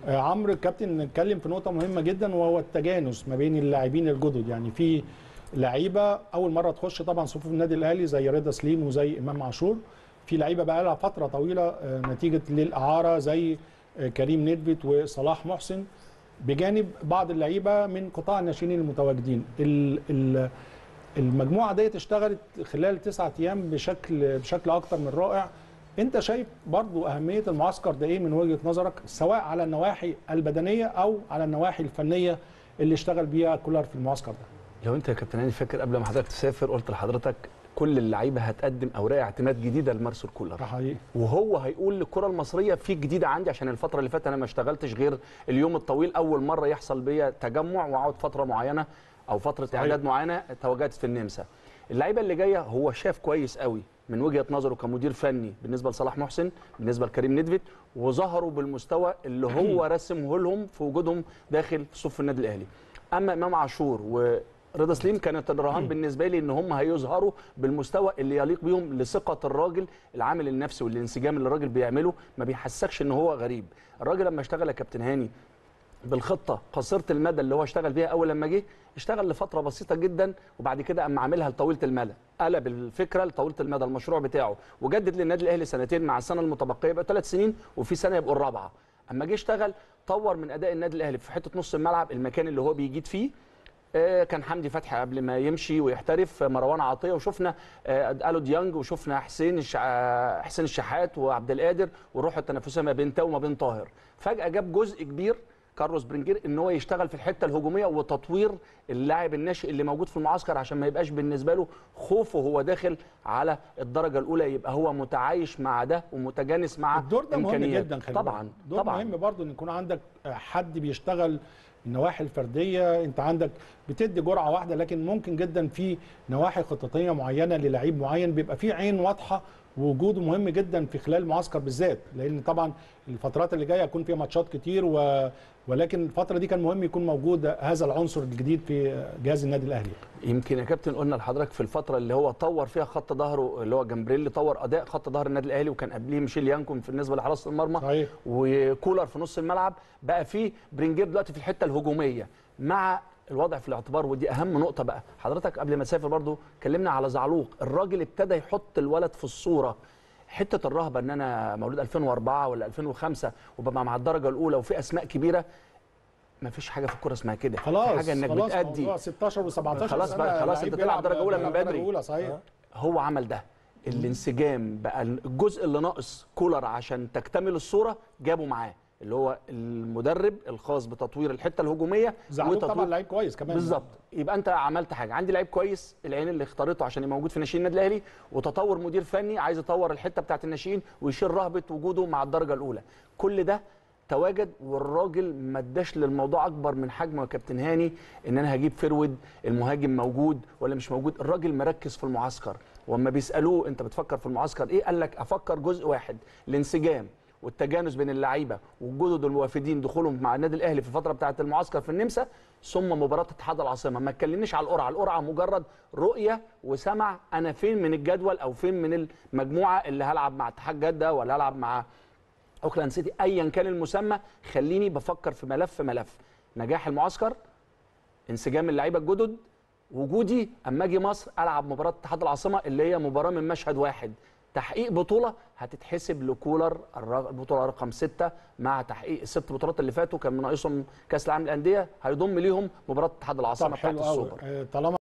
آه، عمرو الكابتن اتكلم في نقطه مهمه جدا وهو التجانس ما بين اللاعبين الجدد يعني في لعيبه اول مره تخش طبعا صفوف النادي الاهلي زي رضا سليم وزي امام عاشور في لعيبه بقى لها فتره طويله آه، نتيجه للاعاره زي آه، كريم ندفت وصلاح محسن بجانب بعض اللعيبه من قطاع الناشئين المتواجدين ال- ال- المجموعه ديت اشتغلت خلال تسعة ايام بشكل بشكل اكتر من رائع انت شايف برضو اهميه المعسكر ده ايه من وجهه نظرك سواء على النواحي البدنيه او على النواحي الفنيه اللي اشتغل بيها كولر في المعسكر ده لو انت يا كابتن هاني فاكر قبل ما حضرتك تسافر قلت لحضرتك كل اللعيبه هتقدم اوراق اعتماد جديده لمارسيل كولر ده حقيقي وهو هيقول للكره المصريه في جديد عندي عشان الفتره اللي فاتت انا ما اشتغلتش غير اليوم الطويل اول مره يحصل بيا تجمع واقعد فتره معينه او فتره صحيح. اعداد معينه تواجدت في النمسا اللعيبه اللي جايه هو شاف كويس قوي من وجهه نظره كمدير فني بالنسبه لصلاح محسن بالنسبه لكريم ندفت وظهروا بالمستوى اللي هو رسمه لهم في وجودهم داخل صف النادي الاهلي اما امام عاشور ورضا سليم كانت الرهان بالنسبه لي ان هم هيظهروا بالمستوى اللي يليق بيهم لثقه الراجل العامل النفسي والانسجام اللي الراجل بيعمله ما بيحسكش ان هو غريب الراجل لما اشتغل يا كابتن هاني بالخطه قصيره المدى اللي هو اشتغل بيها اول لما جه اشتغل لفتره بسيطه جدا وبعد كده اما عاملها لطويله المدى قلب الفكره لطويله المدى المشروع بتاعه وجدد للنادي الاهلي سنتين مع السنه المتبقيه يبقى ثلاث سنين وفي سنه يبقوا الرابعه اما جه اشتغل طور من اداء النادي الاهلي في حته نص الملعب المكان اللي هو بيجيد فيه آه، كان حمدي فتحي قبل ما يمشي ويحترف آه، مروان عطيه وشفنا آه، الو ديانج وشفنا حسين الش... آه، حسين الشحات وعبد القادر والروح التنافسيه ما بين تاو وما بين طاهر فجاه جاب جزء كبير كارلوس برينجير ان هو يشتغل في الحته الهجوميه وتطوير اللاعب الناشئ اللي موجود في المعسكر عشان ما يبقاش بالنسبه له خوفه وهو داخل على الدرجه الاولى يبقى هو متعايش مع ده ومتجانس مع الدور ده مهم إمكانيات. جدا خلي طبعا بالك. دور طبعا مهم برضو ان يكون عندك حد بيشتغل النواحي الفرديه انت عندك بتدي جرعه واحده لكن ممكن جدا في نواحي خططيه معينه للعيب معين بيبقى في عين واضحه ووجوده مهم جدا في خلال المعسكر بالذات لان طبعا الفترات اللي جايه هيكون فيها ماتشات كتير و... ولكن الفتره دي كان مهم يكون موجود هذا العنصر الجديد في جهاز النادي الاهلي يمكن يا كابتن قلنا لحضرتك في الفتره اللي هو طور فيها خط ظهره اللي هو جمبريلي طور اداء خط ظهر النادي الاهلي وكان قبليه ميشيل يانكون بالنسبه لحراسه المرمى صحيح. وكولر في نص الملعب بقى في برينجير دلوقتي في الحته الهجوميه مع الوضع في الاعتبار ودي اهم نقطه بقى حضرتك قبل ما تسافر برضو كلمنا على زعلوق الراجل ابتدى يحط الولد في الصوره حته الرهبه ان انا مولود 2004 ولا 2005 وببقى مع الدرجه الاولى وفي اسماء كبيره ما فيش حاجه في الكوره اسمها كده في خلاص حاجه انك خلاص بتأدي موضوع 16 و17 خلاص بقى، خلاص انت تلعب درجة أولى من بدري. اولى صحيح هو عمل ده الانسجام بقى الجزء اللي ناقص كولر عشان تكتمل الصوره جابه معاه اللي هو المدرب الخاص بتطوير الحته الهجوميه زعلوك وتطوير- طبعا لعيب كويس كمان بالظبط يبقى انت عملت حاجه عندي لعيب كويس العين اللي اختارته عشان يبقى موجود في ناشئين النادي الاهلي وتطور مدير فني عايز يطور الحته بتاعت الناشئين ويشيل رهبه وجوده مع الدرجه الاولى كل ده تواجد والراجل ما اداش للموضوع اكبر من حجمه يا كابتن هاني ان انا هجيب فرود المهاجم موجود ولا مش موجود الراجل مركز في المعسكر واما بيسالوه انت بتفكر في المعسكر ايه قال لك افكر جزء واحد الانسجام والتجانس بين اللعيبه وجدد الوافدين دخولهم مع النادي الاهلي في الفتره بتاعه المعسكر في النمسا ثم مباراه اتحاد العاصمه ما تكلمنيش على القرعه القرعه مجرد رؤيه وسمع انا فين من الجدول او فين من المجموعه اللي هلعب مع اتحاد جده ولا هلعب مع اوكلاند سيتي ايا كان المسمى خليني بفكر في ملف ملف نجاح المعسكر انسجام اللعيبه الجدد وجودي اما اجي مصر العب مباراه اتحاد العاصمه اللي هي مباراه من مشهد واحد تحقيق بطوله هتتحسب لكولر الر- البطوله رقم ستة مع تحقيق الست بطولات اللي فاتوا كان من ناقصهم كاس العالم للانديه هيضم ليهم مباراه اتحاد العاصمه طب بتاعت حلو قوي السوبر آه، طالما